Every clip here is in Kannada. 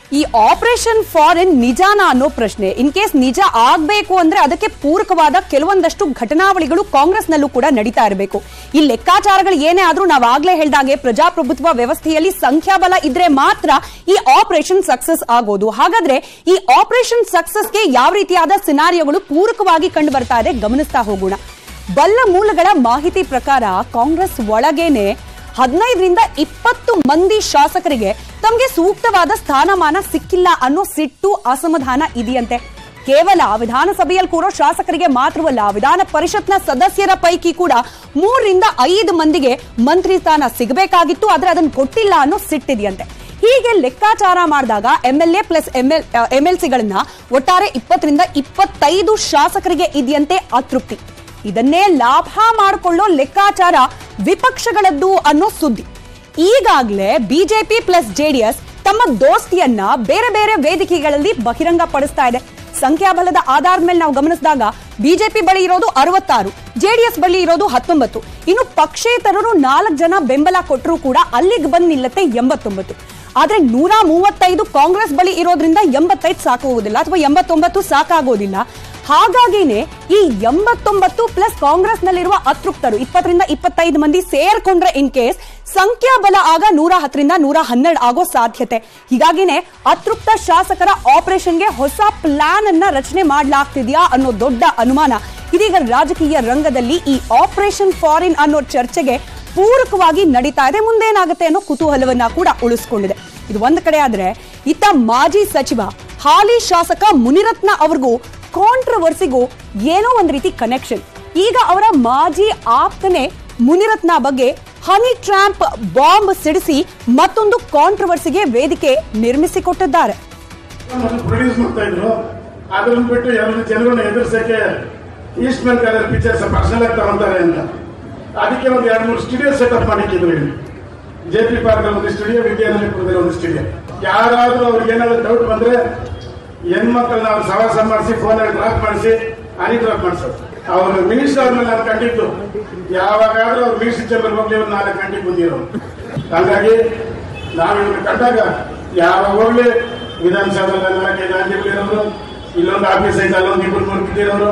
ಈ ಆಪರೇಷನ್ ಫಾರಿನ್ ನಿಜಾನ ಅನ್ನೋ ಪ್ರಶ್ನೆ ಇನ್ ಕೇಸ್ ನಿಜ ಆಗ್ಬೇಕು ಅಂದ್ರೆ ಅದಕ್ಕೆ ಪೂರಕವಾದ ಕೆಲವೊಂದಷ್ಟು ಘಟನಾವಳಿಗಳು ಕಾಂಗ್ರೆಸ್ನಲ್ಲೂ ಕೂಡ ನಡೀತಾ ಇರಬೇಕು ಈ ಲೆಕ್ಕಾಚಾರಗಳು ಏನೇ ಆದ್ರೂ ನಾವು ಆಗ್ಲೇ ಹೇಳ್ದಾಗೆ ಪ್ರಜಾಪ್ರಭುತ್ವ ವ್ಯವಸ್ಥೆಯಲ್ಲಿ ಸಂಖ್ಯಾಬಲ ಇದ್ರೆ ಮಾತ್ರ ಈ ಆಪರೇಷನ್ ಸಕ್ಸಸ್ ಆಗೋದು ಹಾಗಾದ್ರೆ ಈ ಆಪರೇಷನ್ ಸಕ್ಸಸ್ಗೆ ಯಾವ ರೀತಿಯಾದ ಸಿನಾರಿಯೋಗಳು ಪೂರಕವಾಗಿ ಕಂಡು ಬರ್ತಾ ಇದೆ ಗಮನಿಸ್ತಾ ಹೋಗೋಣ ಬಲ್ಲ ಮೂಲಗಳ ಮಾಹಿತಿ ಪ್ರಕಾರ ಕಾಂಗ್ರೆಸ್ ಒಳಗೇನೆ ಹದಿನೈದರಿಂದ ಇಪ್ಪತ್ತು ಮಂದಿ ಶಾಸಕರಿಗೆ ತಮಗೆ ಸೂಕ್ತವಾದ ಸ್ಥಾನಮಾನ ಸಿಕ್ಕಿಲ್ಲ ಅನ್ನೋ ಸಿಟ್ಟು ಅಸಮಾಧಾನ ಇದೆಯಂತೆ ಕೇವಲ ವಿಧಾನಸಭೆಯಲ್ಲಿ ಕೂರೋ ಶಾಸಕರಿಗೆ ಮಾತ್ರವಲ್ಲ ವಿಧಾನ ಪರಿಷತ್ನ ಸದಸ್ಯರ ಪೈಕಿ ಕೂಡ ಮೂರರಿಂದ ಐದು ಮಂದಿಗೆ ಮಂತ್ರಿ ಸ್ಥಾನ ಸಿಗಬೇಕಾಗಿತ್ತು ಆದ್ರೆ ಅದನ್ನು ಕೊಟ್ಟಿಲ್ಲ ಅನ್ನೋ ಸಿಟ್ಟಿದೆಯಂತೆ ಹೀಗೆ ಲೆಕ್ಕಾಚಾರ ಮಾಡಿದಾಗ ಎಂಎಲ್ಎ ಪ್ಲಸ್ ಎಂಎಲ್ ಎಂಎಲ್ ಸಿಗಳನ್ನ ಒಟ್ಟಾರೆ ಇಪ್ಪತ್ತರಿಂದ ಇಪ್ಪತ್ತೈದು ಶಾಸಕರಿಗೆ ಇದೆಯಂತೆ ಅತೃಪ್ತಿ ಇದನ್ನೇ ಲಾಭ ಮಾಡಿಕೊಳ್ಳೋ ಲೆಕ್ಕಾಚಾರ ವಿಪಕ್ಷಗಳದ್ದು ಅನ್ನೋ ಸುದ್ದಿ ಈಗಾಗಲೇ ಬಿಜೆಪಿ ಪ್ಲಸ್ ಜೆಡಿಎಸ್ ತಮ್ಮ ದೋಸ್ತಿಯನ್ನ ಬೇರೆ ಬೇರೆ ವೇದಿಕೆಗಳಲ್ಲಿ ಬಹಿರಂಗ ಪಡಿಸ್ತಾ ಇದೆ ಸಂಖ್ಯಾಬಲದ ಆಧಾರದ ಮೇಲೆ ನಾವು ಗಮನಿಸಿದಾಗ ಬಿಜೆಪಿ ಬಳಿ ಇರೋದು ಅರವತ್ತಾರು ಜೆಡಿಎಸ್ ಬಳಿ ಇರೋದು ಹತ್ತೊಂಬತ್ತು ಇನ್ನು ಪಕ್ಷೇತರರು ನಾಲ್ಕು ಜನ ಬೆಂಬಲ ಕೊಟ್ಟರು ಕೂಡ ಅಲ್ಲಿಗೆ ಬಂದು ನಿಲ್ಲತ್ತೆ ಎಂಬತ್ತೊಂಬತ್ತು ಆದ್ರೆ ನೂರ ಮೂವತ್ತೈದು ಕಾಂಗ್ರೆಸ್ ಬಳಿ ಇರೋದ್ರಿಂದ ಎಂಬತ್ತೈದು ಸಾಕಾಗುವುದಿಲ್ಲ ಅಥವಾ ಎಂಬತ್ತೊಂಬತ್ತು ಸಾಕಾಗೋದಿಲ್ಲ ಹಾಗಾಗಿನೇ ಈ ಎಂಬತ್ತೊಂಬತ್ತು ಪ್ಲಸ್ ಕಾಂಗ್ರೆಸ್ನಲ್ಲಿರುವ ಅತೃಪ್ತರು ಇಪ್ಪತ್ತರಿಂದ ಇಪ್ಪತ್ತೈದು ಮಂದಿ ಸೇರ್ಕೊಂಡ್ರೆ ಇನ್ ಕೇಸ್ ಸಂಖ್ಯಾಬಲ ಆಗ ನೂರ ಹತ್ತರಿಂದ ನೂರ ಹನ್ನೆರಡು ಆಗೋ ಸಾಧ್ಯತೆ ಹೀಗಾಗಿನೇ ಅತೃಪ್ತ ಶಾಸಕರ ಆಪರೇಷನ್ಗೆ ಹೊಸ ಪ್ಲಾನ್ ಅನ್ನ ರಚನೆ ಮಾಡಲಾಗ್ತಿದ್ಯಾ ಅನ್ನೋ ದೊಡ್ಡ ಅನುಮಾನ ಇದೀಗ ರಾಜಕೀಯ ರಂಗದಲ್ಲಿ ಈ ಆಪರೇಷನ್ ಫಾರಿನ್ ಅನ್ನೋ ಚರ್ಚೆಗೆ ಪೂರಕವಾಗಿ ನಡೀತಾ ಇದೆ ಮುಂದೇನಾಗುತ್ತೆ ಅನ್ನೋ ಕುತೂಹಲವನ್ನ ಕೂಡ ಉಳಿಸ್ಕೊಂಡಿದೆ ಇದು ಒಂದ್ ಕಡೆ ಆದ್ರೆ ಇತ್ತ ಮಾಜಿ ಸಚಿವ ಹಾಲಿ ಶಾಸಕ ಮುನಿರತ್ನ ಅವ್ರಿಗೂ ಕಾಂಟ್ರವರ್ಸಿಗೂ ಏನೋ ಒಂದ್ ರೀತಿ ಕನೆಕ್ಷನ್ ಈಗ ಅವರ ಮಾಜಿ ಆಪ್ತನೇ ಮುನಿರತ್ನ ಬಗ್ಗೆ ಹನಿ ಟ್ರಾಂಪ್ ಬಾಂಬ್ ಸಿಡಿಸಿ ಮತ್ತೊಂದು ಕಾಂಟ್ರವರ್ಸಿಗೆ ವೇದಿಕೆ ನಿರ್ಮಿಸಿಕೊಟ್ಟಿದ್ದಾರೆ ಮೊದಲು ಪ್ರೊಡ್ಯೂಸ್ ಮಾಡ್ತಾ ಇದ್ರು ಅದನ್ನ ಬಿಟ್ಟು ಎಲ್ಲ ಜನಗಳನ್ನ ಎದುರಿಸಕ್ಕೆ Eastman colour pictures personal ಆಗಿ ತಗೊಂತಾರೆ ಅಂತ ಅದಕ್ಕೆ ಒಂದು ಎರಡು ಮೂರು ಸ್ಟುಡಿಯೋ ಸೆಟಪ್ ಮಾಡಿಕ್ಕಿದ್ರು ಇಲ್ಲಿ ಜೆ ಪಿ ಪಾರ್ಕ್ ಒಂದು ಸ್ಟುಡಿಯೋ ವಿದ್ಯಾನಗರಪುರದಲ್ಲಿ ಒಂದು ಸ್ಟುಡಿಯೋ ಯಾರಾದ್ರೂ ಅವ್ರಿಗೆ ಏನಾದ್ರು ಡೌಟ್ ಬಂದ್ರೆ ಹೆಣ್ಮಕ್ಳನ್ನ ಅವ್ರು ಸವಾಸ ಮಾಡಿಸಿ ಫೋನಲ್ಲಿ ಡ್ರಾಪ್ ಮಾಡಿಸಿ ಹನಿ ಡ್ರಾಪ್ ಮಾಡಿಸೋದು ಅವ್ರು ಮಿನಿಸ್ಟರ್ ಅವ್ರನ್ನ ನಾನು ಕಂಡಿದ್ದು ಯಾವಾಗಾದ್ರೂ ಅವ್ರು ಮಿನಿಸ್ಟರ್ ಚೇಂಬರ್ ಹೋಗ್ಲಿ ಒಂದು ನಾಲ್ಕು ಗಂಟೆಗೆ ಬಂದಿರೋರು ಹಾಗಾಗಿ ನಾವು ಇವ್ರನ್ನ ಕಂಡಾಗ ಯಾವಾಗ ಹೋಗ್ಲಿ ವಿಧಾನಸೌಧದಲ್ಲಿ ನಾಲ್ಕೈದು ಅಂಜಿಗಳಿರೋರು ಇಲ್ಲೊಂದು ಆಫೀಸ್ ಐತೆ ಅಲ್ಲೊಂದು ಇಬ್ಬರು ಮೂರು ಬಿಟ್ಟಿರೋರು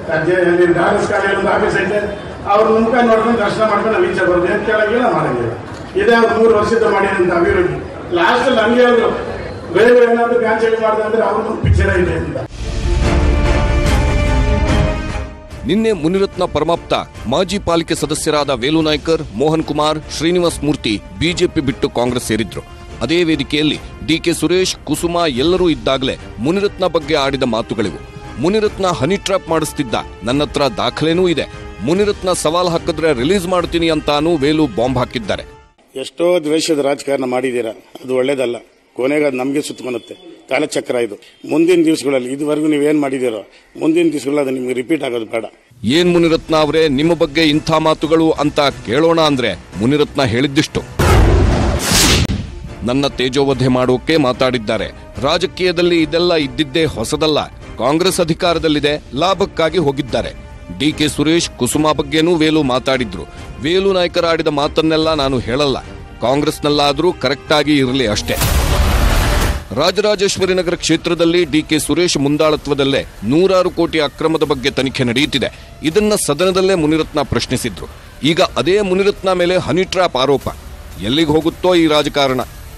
ಡಾಲರ್ಸ್ ಕಾಲೇಜ್ ಒಂದು ಆಫೀಸ್ ಐತೆ ಅವ್ರ ಮುಖ ನೋಡ್ಕೊಂಡು ದರ್ಶನ ಮಾಡ್ಕೊಂಡು ನಾವು ಈಚೆ ಬರೋದು ಏನ್ ಕೇಳಂಗಿಲ್ಲ ಮಾಡಂಗಿಲ್ಲ ಇದೇ ಅವ್ರು ಮೂರು ವರ್ಷದ ಮಾಡಿದಂತ ಅಭಿವೃದ್ಧಿ ಲಾಸ್ಟ್ ಅಲ್ಲಿ ಹಂಗೆ ಅವರು ಬೇರೆ ಏನಾದ್ರು ಗಾಂಚಲಿ ಮಾಡಿದೆ ಅಂದ್ರೆ ಅವ್ರದ್ದು ಪಿಕ್ಚರ್ ಐತೆ ಅಂತ ನಿನ್ನೆ ಮುನಿರತ್ನ ಪರಮಾಪ್ತ ಮಾಜಿ ಪಾಲಿಕೆ ಸದಸ್ಯರಾದ ವೇಲು ನಾಯ್ಕರ್ ಮೋಹನ್ ಕುಮಾರ್ ಶ್ರೀನಿವಾಸ್ ಮೂರ್ತಿ ಬಿಜೆಪಿ ಬಿಟ್ಟು ಕಾಂಗ್ರೆಸ್ ಸೇರಿದ್ರು ಅದೇ ವೇದಿಕೆಯಲ್ಲಿ ಡಿಕೆ ಸುರೇಶ್ ಕುಸುಮ ಎಲ್ಲರೂ ಇದ್ದಾಗಲೇ ಮುನಿರತ್ನ ಬಗ್ಗೆ ಆಡಿದ ಮಾತುಗಳಿವು ಮುನಿರತ್ನ ಹನಿ ಟ್ರಾಪ್ ಮಾಡಿಸ್ತಿದ್ದ ನನ್ನತ್ರ ದಾಖಲೆನೂ ಇದೆ ಮುನಿರತ್ನ ಸವಾಲ್ ಹಾಕಿದ್ರೆ ರಿಲೀಸ್ ಮಾಡ್ತೀನಿ ಅಂತಾನೂ ವೇಲು ಬಾಂಬ್ ಹಾಕಿದ್ದಾರೆ ಎಷ್ಟೋ ದ್ವೇಷದ ರಾಜಕಾರಣ ಮಾಡಿದ್ದೀರಾ ಅದು ಒಳ್ಳೇದಲ್ಲ ಕೊನೆಗೆ ಅದು ನಮಗೆ ಸುತ್ತಕೊಳುತ್ತೆ ಕಾಲಚಕ್ರ ಇದು ಮುಂದಿನ ದಿವಸಗಳಲ್ಲಿ ಇದುವರೆಗೂ ನೀವೇನ್ ಮಾಡಿದ್ದೀರೋ ಮುಂದಿನ ದಿವಸಗಳಲ್ಲಿ ಅದು ನಿಮ್ಗೆ ರಿಪೀಟ್ ಆಗೋದು ಬೇಡ ಏನ್ ಮುನಿರತ್ನ ಅವರೇ ನಿಮ್ಮ ಬಗ್ಗೆ ಇಂಥ ಮಾತುಗಳು ಅಂತ ಕೇಳೋಣ ಅಂದ್ರೆ ಮುನಿರತ್ನ ಹೇಳಿದ್ದಿಷ್ಟು ನನ್ನ ತೇಜೋವಧೆ ಮಾಡೋಕೆ ಮಾತಾಡಿದ್ದಾರೆ ರಾಜಕೀಯದಲ್ಲಿ ಇದೆಲ್ಲ ಇದ್ದಿದ್ದೇ ಹೊಸದಲ್ಲ ಕಾಂಗ್ರೆಸ್ ಅಧಿಕಾರದಲ್ಲಿದೆ ಲಾಭಕ್ಕಾಗಿ ಹೋಗಿದ್ದಾರೆ ಡಿಕೆ ಸುರೇಶ್ ಕುಸುಮ ಬಗ್ಗೆನೂ ವೇಲು ಮಾತಾಡಿದ್ರು ವೇಲು ನಾಯಕರ ಆಡಿದ ಮಾತನ್ನೆಲ್ಲ ನಾನು ಹೇಳಲ್ಲ ಕಾಂಗ್ರೆಸ್ನಲ್ಲಾದ್ರೂ ಕರೆಕ್ಟ್ ಆಗಿ ಇರಲಿ ಅಷ್ಟೇ ರಾಜರಾಜೇಶ್ವರಿ ನಗರ ಕ್ಷೇತ್ರದಲ್ಲಿ ಡಿಕೆ ಸುರೇಶ್ ಮುಂದಾಳತ್ವದಲ್ಲೇ ನೂರಾರು ಕೋಟಿ ಅಕ್ರಮದ ಬಗ್ಗೆ ತನಿಖೆ ನಡೆಯುತ್ತಿದೆ ಇದನ್ನ ಸದನದಲ್ಲೇ ಮುನಿರತ್ನ ಪ್ರಶ್ನಿಸಿದ್ರು ಈಗ ಅದೇ ಮುನಿರತ್ನ ಮೇಲೆ ಹನಿ ಟ್ರಾಪ್ ಆರೋಪ ಎಲ್ಲಿಗೆ ಹೋಗುತ್ತೋ ಈ ರಾಜಕಾರಣ